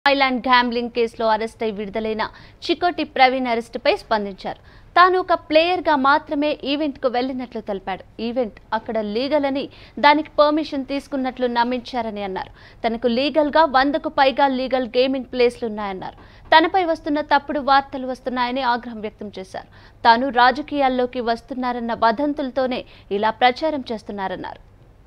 island gambling కేసులో arrest అయి విడుదలైన చికోటి ప్రవీణ్ అరెస్టుపై స్పందించారు తాను ఒక ప్లేయర్గా మాత్రమే ఈవెంట్కు వెళ్లినట్లు తెలిపాడు ఈవెంట్ అక్కడ లీగల్ అని దానికి పర్మిషన్ తీసుకున్నట్లు నమ్మించారని అన్నారు తనకు లీగల్గా వందకు పైగా లీగల్ గేమింగ్ ప్లేస్లున్నాయన్నారు తనపై వస్తున్న తప్పుడు వార్తలు వస్తున్నాయని ఆగ్రహం వ్యక్తం చేశారు తాను రాజకీయాల్లోకి వస్తున్నారన్న వదంతులతోనే ఇలా ప్రచారం చేస్తున్నారన్నారు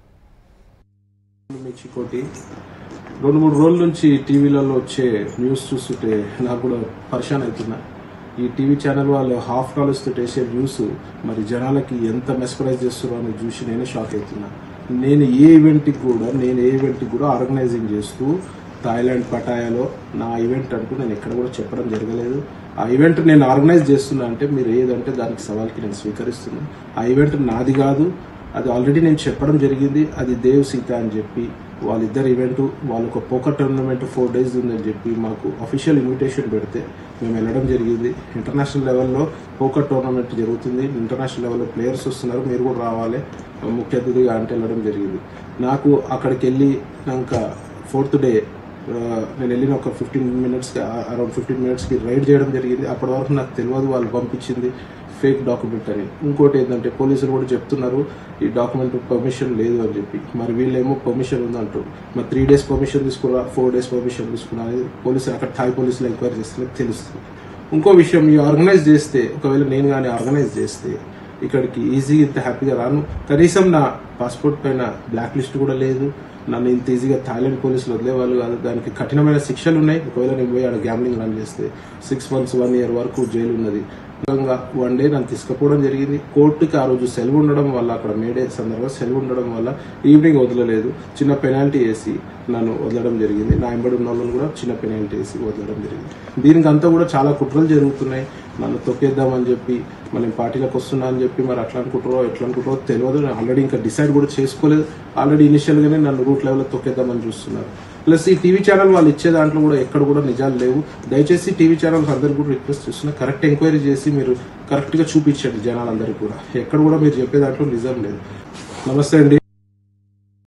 మిర్చికోటి రెండు మూడు రోజుల నుంచి టీవీలలో వచ్చే న్యూస్ చూస్తుంటే నాకు కూడా పరిశాన్ అవుతున్నా ఈ టీవీ ఛానల్ వాళ్ళు హాఫ్ డాలర్స్ తోటి వేసే న్యూస్ మరి జనాలకి ఎంత మెస్పరైజ్ చేస్తున్నారో అని చూసి నేను షాక్ అవుతున్నా నేను ఏ ఈవెంట్కి కూడా నేను ఏ ఈవెంట్కి కూడా ఆర్గనైజింగ్ చేస్తూ థాయిలాండ్ పటాయాలో నా ఈవెంట్ అంటూ నేను ఎక్కడ కూడా చెప్పడం జరగలేదు ఆ ఈవెంట్ నేను ఆర్గనైజ్ చేస్తున్నా అంటే మీరు ఏదంటే దానికి సవాల్కి నేను స్వీకరిస్తున్నా ఆ ఈవెంట్ నాది కాదు అది ఆల్రెడీ నేను చెప్పడం జరిగింది అది దేవ్ సీత అని చెప్పి వాళ్ళిద్దరు ఈవెంట్ వాళ్ళు ఒక పోకర్ టోర్నమెంట్ ఫోర్ డేస్ ఉందని చెప్పి మాకు అఫీషియల్ ఇన్విటేషన్ పెడితే మేము వెళ్ళడం జరిగింది ఇంటర్నేషనల్ లెవెల్లో పోకర్ టోర్నమెంట్ జరుగుతుంది ఇంటర్నేషనల్ లెవెల్లో ప్లేయర్స్ వస్తున్నారు మీరు కూడా రావాలి ముఖ్య అతిథిగా అంటే వెళ్ళడం జరిగింది నాకు అక్కడికి వెళ్ళి ఇంకా ఫోర్త్ డే ఆ, నేను వెళ్ళిన ఒక ఫిఫ్టీన్ మినిట్స్కి అరౌండ్ ఫిఫ్టీన్ మినిట్స్కి రైడ్ చేయడం జరిగింది అప్పటి వరకు నాకు తెలియదు వాళ్ళు పంపించింది ఫేక్ డాక్యుమెంట్ అని ఇంకోటి ఏంటంటే పోలీసులు కూడా చెప్తున్నారు ఈ డాక్యుమెంట్ పర్మిషన్ లేదు అని చెప్పి మరి వీళ్ళేమో పర్మిషన్ ఉందంటారు మరి త్రీ డేస్ పర్మిషన్ తీసుకురా ఫోర్ డేస్ పర్మిషన్ తీసుకున్నా అనేది పోలీసులు అక్కడ థాయ్ పోలీసులు ఎంక్వైరీ చేస్తే తెలుస్తుంది ఇంకో విషయం ఈ ఆర్గనైజ్ చేస్తే ఒకవేళ నేను కానీ ఆర్గనైజ్ చేస్తే ఇక్కడికి ఈజీగా ఇంత హ్యాపీగా రాను కనీసం నా పాస్పోర్ట్ పైన బ్లాక్ లిస్ట్ కూడా లేదు నన్ను ఇంత ఈజీగా థాయిలాండ్ పోలీసులు వదిలేవాళ్ళు కాదు దానికి కఠినమైన శిక్షలు ఉన్నాయి ఒకవేళ నేను పోయి ఆడ గ్యాంబ్లింగ్ రన్ చేస్తే సిక్స్ మంత్స్ వన్ ఇయర్ వరకు జైలు ఉన్నది ముఖ్యంగా వన్ డే నన్ను తీసుకుపోవడం జరిగింది కోర్టుకి ఆ రోజు సెలవు ఉండడం వల్ల అక్కడ మేడే సందర్భంగా సెలవు ఉండడం వల్ల ఈవినింగ్ వదలలేదు చిన్న పెనాల్టీ వేసి నన్ను వదలడం జరిగింది నా ఎంబడి ఉన్న వాళ్ళని కూడా చిన్న పెనాల్టీ వేసి వదలడం జరిగింది దీనికి అంతా కూడా చాలా కుట్రలు జరుగుతున్నాయి నన్ను తొక్కేద్దామని చెప్పి మనం పార్టీలకు వస్తున్నా అని చెప్పి మరి అట్లా అనుకుంటారో ఎట్లా అనుకుంటారో తెలియదు నేను ఆల్రెడీ ఇంకా డిసైడ్ కూడా చేసుకోలేదు ఆల్రెడీ ఇనిషియల్ గానే నన్ను రూట్ లెవెల్లో తొక్కేద్దామని చూస్తున్నారు ప్లస్ ఈ టీవీ ఛానల్ వాళ్ళు ఇచ్చే దాంట్లో కూడా ఎక్కడ కూడా నిజాలు లేవు దయచేసి టీవీ ఛానల్స్ అందరు కూడా రిక్వెస్ట్ చేస్తున్నా కరెక్ట్ ఎంక్వైరీ చేసి మీరు కరెక్ట్ గా చూపించండి జనాలందరికీ కూడా ఎక్కడ కూడా మీరు చెప్పే దాంట్లో నిజం లేదు నమస్తే అండి